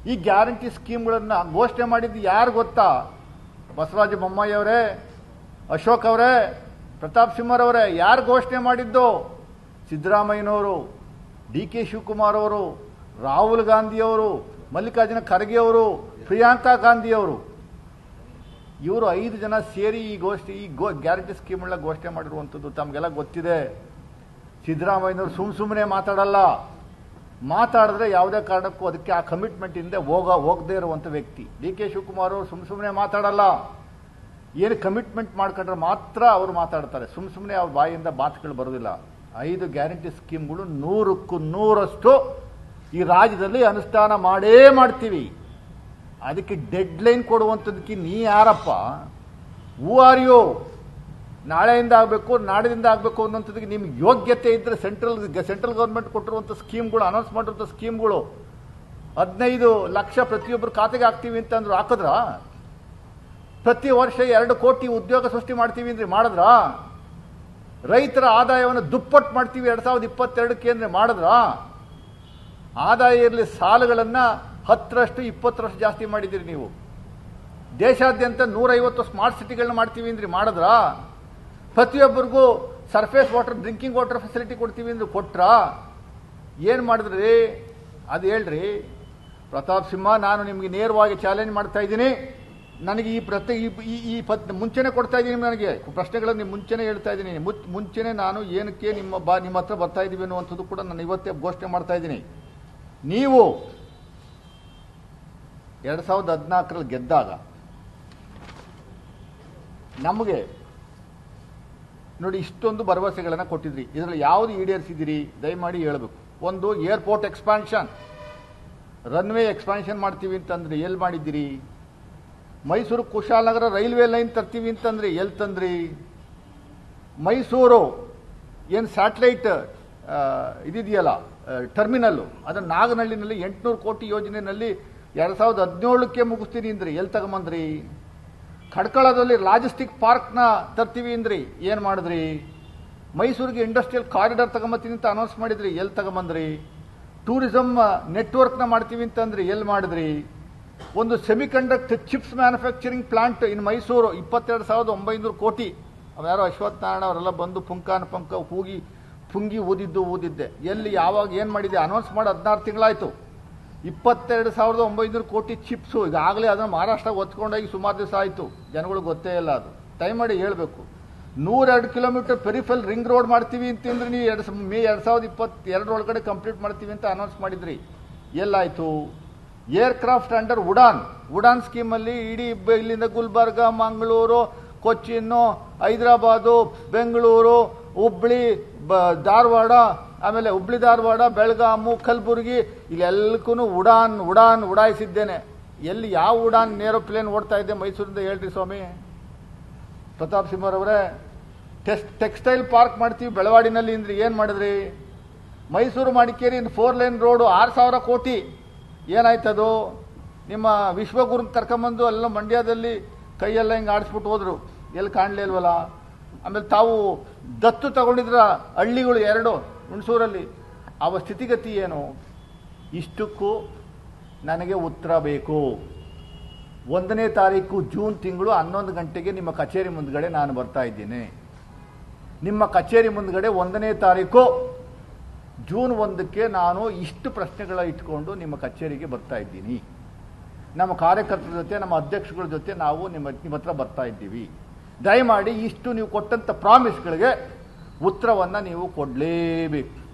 ಈ ಗ್ಯಾರಂಟಿ ಸ್ಕೀಮ್ಗಳನ್ನ ಘೋಷಣೆ ಮಾಡಿದ್ದು ಯಾರು ಗೊತ್ತಾ ಬಸವರಾಜ ಬೊಮ್ಮಾಯಿ ಅವರೇ ಅಶೋಕ್ ಅವರೇ ಪ್ರತಾಪ್ ಸಿಂಹರವರೇ ಯಾರು ಘೋಷಣೆ ಮಾಡಿದ್ದು ಸಿದ್ದರಾಮಯ್ಯನವರು ಡಿ ಕೆ ಶಿವಕುಮಾರ್ ಅವರು ರಾಹುಲ್ ಗಾಂಧಿಯವರು ಮಲ್ಲಿಕಾರ್ಜುನ ಖರ್ಗೆ ಅವರು ಪ್ರಿಯಾಂಕಾ ಗಾಂಧಿಯವರು ಇವರು ಐದು ಜನ ಸೇರಿ ಈ ಘೋಷಣೆ ಈ ಗೋ ಗ್ಯಾರಂಟಿ ಸ್ಕೀಮ್ಗಳನ್ನ ಘೋಷಣೆ ಮಾಡಿರುವಂಥದ್ದು ತಮಗೆಲ್ಲ ಗೊತ್ತಿದೆ ಸಿದ್ದರಾಮಯ್ಯನವರು ಸುಮ್ ಸುಮ್ಮನೆ ಮಾತಾಡಲ್ಲ ಮಾತಾಡಿದ್ರೆ ಯಾವುದೇ ಕಾರಣಕ್ಕೂ ಅದಕ್ಕೆ ಆ ಕಮಿಟ್ಮೆಂಟ್ ಹಿಂದೆ ಹೋಗ ಹೋಗದೇ ಇರುವಂಥ ವ್ಯಕ್ತಿ ಡಿ ಕೆ ಶಿವಕುಮಾರ್ ಅವರು ಸುಮ್ ಸುಮ್ಮನೆ ಮಾತಾಡಲ್ಲ ಏನು ಕಮಿಟ್ಮೆಂಟ್ ಮಾಡ್ಕೊಂಡ್ರೆ ಮಾತ್ರ ಅವರು ಮಾತಾಡ್ತಾರೆ ಸುಮ್ ಸುಮ್ಮನೆ ಅವ್ರ ಬಾಯಿಂದ ಮಾತುಗಳು ಬರೋದಿಲ್ಲ ಐದು ಗ್ಯಾರಂಟಿ ಸ್ಕೀಮ್ಗಳು ನೂರಕ್ಕೂ ನೂರಷ್ಟು ಈ ರಾಜ್ಯದಲ್ಲಿ ಅನುಷ್ಠಾನ ಮಾಡೇ ಮಾಡ್ತೀವಿ ಅದಕ್ಕೆ ಡೆಡ್ ಲೈನ್ ಕೊಡುವಂಥದ್ದಕ್ಕೆ ನೀ ಯಾರಪ್ಪ ಹೂ ಆರ್ ಯು ನಾಳೆಯಿಂದ ಆಗಬೇಕು ನಾಡಿದಿಂದ ಆಗಬೇಕು ಅನ್ನೋಂಥದ್ದಕ್ಕೆ ನಿಮ್ಗೆ ಯೋಗ್ಯತೆ ಇದ್ದರೆ ಸೆಂಟ್ರಲ್ ಸೆಂಟ್ರಲ್ ಗೌರ್ಮೆಂಟ್ ಕೊಟ್ಟಿರುವಂಥ ಸ್ಕೀಮ್ಗಳು ಅನೌನ್ಸ್ ಮಾಡಿರುವಂಥ ಸ್ಕೀಮ್ಗಳು ಹದಿನೈದು ಲಕ್ಷ ಪ್ರತಿಯೊಬ್ಬರು ಖಾತೆಗೆ ಹಾಕ್ತೀವಿ ಅಂತಂದ್ರು ಹಾಕಿದ್ರಾ ಪ್ರತಿ ವರ್ಷ ಎರಡು ಕೋಟಿ ಉದ್ಯೋಗ ಸೃಷ್ಟಿ ಮಾಡ್ತೀವಿ ಅಂದ್ರೆ ಮಾಡಿದ್ರ ರೈತರ ಆದಾಯವನ್ನು ದುಪ್ಪಟ್ಟು ಮಾಡ್ತೀವಿ ಎರಡ್ ಸಾವಿರದ ಇಪ್ಪತ್ತೆರಡಕ್ಕೆ ಅಂದ್ರೆ ಮಾಡಿದ್ರ ಆದಾಯ ಇರಲಿ ಸಾಲಗಳನ್ನ ಹತ್ತರಷ್ಟು ಇಪ್ಪತ್ತರಷ್ಟು ಜಾಸ್ತಿ ಮಾಡಿದ್ದೀರಿ ನೀವು ದೇಶಾದ್ಯಂತ ನೂರೈವತ್ತು ಸ್ಮಾರ್ಟ್ ಸಿಟಿಗಳನ್ನ ಮಾಡ್ತೀವಿ ಅಂದ್ರೆ ಮಾಡಿದ್ರ ಪ್ರತಿಯೊಬ್ಬರಿಗೂ surface water drinking water facility ಕೊಡ್ತೀವಿ ಅಂದ್ರೆ ಕೊಟ್ರ ಏನು ಮಾಡಿದ್ರಿ ಅದು ಹೇಳ್ರಿ ಪ್ರತಾಪ್ ಸಿಂಹ ನಾನು ನಿಮಗೆ ನೇರವಾಗಿ ಚಾಲೆಂಜ್ ಮಾಡ್ತಾ ಇದ್ದೀನಿ ನನಗೆ ಈ ಪ್ರತಿ ಈ- ಈ ಈ ಪತ್ ಮುಂಚೆನೆ ಕೊಡ್ತಾ ಇದ್ದೀನಿ ನನಗೆ ಪ್ರಶ್ನೆಗಳನ್ನು ಮುಂಚೆನೆ ಹೇಳ್ತಾ ಇದ್ದೀನಿ ಮುಚ್- ಮುಂಚೆನೆ ನಾನು ಏನಕ್ಕೆ ನಿಮ್ಮ ಬಾ ನಿಮ್ಮ ಹತ್ರ ಬರ್ತಾ ಇದ್ದೀವಿ ಅನ್ನುವಂಥದ್ದು ಕೂಡ ನಾನು ಇವತ್ತೇ ಘೋಷಣೆ ಮಾಡ್ತಾ ಇದ್ದೀನಿ ನೀವು ಎರಡು ಸಾವಿರದ ಹದಿನಾಲ್ಕರಲ್ಲಿ ಗೆದ್ದಾಗ ನಮಗೆ ನೋಡಿ ಇಷ್ಟೊಂದು ಭರವಸೆಗಳನ್ನು ಕೊಟ್ಟಿದ್ರಿ ಇದರಲ್ಲಿ ಯಾವುದು ಈಡೇರಿಸಿದಿರಿ ದಯಮಾಡಿ ಹೇಳಬೇಕು ಒಂದು ಏರ್ಪೋರ್ಟ್ ಎಕ್ಸ್ಪಾನ್ಷನ್ ರನ್ವೇ ಎಕ್ಸ್ಪಾನ್ಷನ್ ಮಾಡ್ತೀವಿ ಅಂತಂದ್ರೆ ಎಲ್ಲಿ ಮಾಡಿದ್ದೀರಿ ಮೈಸೂರು ಕುಶಾಲನಗರ ರೈಲ್ವೆ ಲೈನ್ ತರ್ತೀವಿ ಅಂತಂದ್ರಿ ಎಲ್ಲಿ ತಂದ್ರಿ ಮೈಸೂರು ಏನು ಸ್ಯಾಟಲೈಟ್ ಇದಿದೆಯಲ್ಲ ಟರ್ಮಿನಲ್ಲು ಅದನ್ನು ನಾಗನಹಳ್ಳಿನಲ್ಲಿ ಎಂಟುನೂರು ಕೋಟಿ ಯೋಜನೆಯಲ್ಲಿ ಎರಡು ಸಾವಿರದ ಹದಿನೇಳಕ್ಕೆ ಮುಗಿಸ್ತೀನಿ ಅಂದ್ರಿ ಎಲ್ಲಿ ತಗೊಂಬಂದ್ರಿ ಖಡ್ಕಳದಲ್ಲಿ ಲಾಜಿಸ್ಟಿಕ್ ಪಾರ್ಕ್ನ ತರ್ತೀವಿ ಅಂದ್ರಿ ಏನು ಮಾಡಿದ್ರಿ ಮೈಸೂರಿಗೆ ಇಂಡಸ್ಟ್ರಿಯಲ್ ಕಾರಿಡಾರ್ ತಗೊಂಬತ್ತೀನಿ ಅಂತ ಅನೌನ್ಸ್ ಮಾಡಿದ್ರಿ ಎಲ್ಲಿ ತಗೊಂಬಂದ್ರಿ ಟೂರಿಸಂ ನೆಟ್ವರ್ಕ್ನ ಮಾಡ್ತೀವಿ ಅಂತಂದ್ರಿ ಎಲ್ಲಿ ಮಾಡಿದ್ರಿ ಒಂದು semiconductor chips manufacturing plant in Mysuru ಇಪ್ಪತ್ತೆರಡು ಸಾವಿರದ ಒಂಬೈನೂರು ಕೋಟಿ ಅವ್ಯಾರೋ ಅಶ್ವಥ್ ನಾರಾಯಣ ಅವರೆಲ್ಲ ಬಂದು ಪುಂಕಾನ ಪಂಕ ಕೂಗಿ ಪುಂಗಿ ಊದಿದ್ದು ಊದಿದ್ದೆ ಎಲ್ಲಿ ಯಾವಾಗ ಏನು ಮಾಡಿದೆ ಅನೌನ್ಸ್ ಮಾಡಿ ಹದಿನಾರು ತಿಂಗಳಾಯ್ತು ಇಪ್ಪತ್ತೆರಡು ಸಾವಿರದ ಒಂಬೈನೂರು ಕೋಟಿ ಚಿಪ್ಸು ಈಗಾಗಲೇ ಅದನ್ನು ಮಹಾರಾಷ್ಟ್ರ ಒತ್ಕೊಂಡೋಗಿ ಸುಮಾರು ದಿವಸ ಆಯಿತು ಜನಗಳಿಗೆ ಗೊತ್ತೇ ಇಲ್ಲ ಅದು ಟೈಮ್ ಮಾಡಿ ಹೇಳಬೇಕು ನೂರೆರಡು ಕಿಲೋಮೀಟರ್ ಪೆರಿಫೆಲ್ ರಿಂಗ್ ರೋಡ್ ಮಾಡ್ತೀವಿ ಅಂತಂದ್ರೆ ನೀವು ಎರಡು ಸ- ಮೇ ಎರಡು ಸಾವಿರದ ಇಪ್ಪತ್ತೆರಡು ಒಳಗಡೆ ಕಂಪ್ಲೀಟ್ ಮಾಡ್ತೀವಿ ಅಂತ ಅನೌನ್ಸ್ ಮಾಡಿದ್ರಿ ಎಲ್ಲಾಯಿತು ಏರ್ಕ್ರಾಫ್ಟ್ ಅಂಡರ್ ಉಡಾನ್ ಉಡಾನ್ ಸ್ಕೀಮಲ್ಲಿ ಇಡೀ ಬ- ಇಲ್ಲಿಂದ ಗುಲ್ಬರ್ಗ ಮಂಗಳೂರು ಕೊಚ್ಚಿನ್ನು ಹೈದರಾಬಾದು ಬೆಂಗಳೂರು ಹುಬ್ಳಿ ಬ ಧಾರವಾಡ ಆಮೇಲೆ ಹುಬ್ಳಿ ಧಾರವಾಡ ಬೆಳಗಾಮು ಕಲಬುರಗಿ ಇಲ್ಲೆಲ್ಲಕ್ಕೂ ಉಡಾನ್ ಉಡಾನ್ ಉಡಾಯಿಸಿದ್ದೇನೆ ಎಲ್ಲಿ ಯಾವ ಉಡಾನ್ ಏರೋಪ್ಲೇನ್ ಓಡ್ತಾ ಇದೆ ಮೈಸೂರಿಂದ ಹೇಳ್ರಿ ಸ್ವಾಮಿ ಪ್ರತಾಪ್ ಸಿಂಹರವರೇ ಟೆಸ್ಟ್ ಟೆಕ್ಸ್ಟೈಲ್ ಪಾರ್ಕ್ ಮಾಡ್ತೀವಿ ಬೆಳವಾಡಿನಲ್ಲಿ ಅಂದ್ರೆ ಏನು ಮಾಡಿದ್ರಿ Mysuru Madikeri four lane road ಆರು ಸಾವಿರ ಕೋಟಿ ಏನಾಯ್ತದು ನಿಮ್ಮ ವಿಶ್ವಗುರು ಕರ್ಕೊಂಬಂದು ಎಲ್ಲ ಮಂಡ್ಯದಲ್ಲಿ ಕೈಯೆಲ್ಲ ಹಿಂಗೆ ಆಡಿಸ್ಬಿಟ್ಟು ಹೋದ್ರು ಎಲ್ಲಿ ಕಾಣಲೇ ಇಲ್ವಲ್ಲ ಆಮೇಲೆ ತಾವು ದತ್ತು ತಗೊಂಡಿದ್ರ ಹಳ್ಳಿಗಳು ಎರಡು ಹುಣಸೂರಲ್ಲಿ ಅವ ಸ್ಥಿತಿಗತಿ ಏನು ಇಷ್ಟಕ್ಕೂ ನನಗೆ ಉತ್ತರ ಬೇಕು ಒಂದನೇ ತಾರೀಕು ಜೂನ್ ತಿಂಗಳು ಹನ್ನೊಂದು ಗಂಟೆಗೆ ನಿಮ್ಮ ಕಚೇರಿ ಮುಂದ್ಗಡೆ ನಾನು ಬರ್ತಾ ಇದ್ದೀನಿ ನಿಮ್ಮ ಕಚೇರಿ ಮುಂದ್ಗಡೆ ಒಂದನೇ ತಾರೀಕು ಜೂನ್ ಒಂದಕ್ಕೆ ನಾನು ಇಷ್ಟು ಪ್ರಶ್ನೆಗಳ ಇಟ್ಕೊಂಡು ನಿಮ್ಮ ಕಚೇರಿಗೆ ಬರ್ತಾ ಇದ್ದೀನಿ ನಮ್ಮ ಕಾರ್ಯಕರ್ತರ ಜೊತೆ ನಮ್ಮ ಅಧ್ಯಕ್ಷಗಳ ಜೊತೆ ನಾವು ನಿಮ್ಮ ನಿಮ್ಮ ಹತ್ರ ಬರ್ತಾ ಇದ್ದೀವಿ ದಯಮಾಡಿ ಇಷ್ಟು ನೀವು ಕೊಟ್ಟಂಥ ಪ್ರಾಮಿಸ್ಗಳಿಗೆ ಉತ್ತರವನ್ನು ನೀವು ಕೊಡಲೇಬೇಕು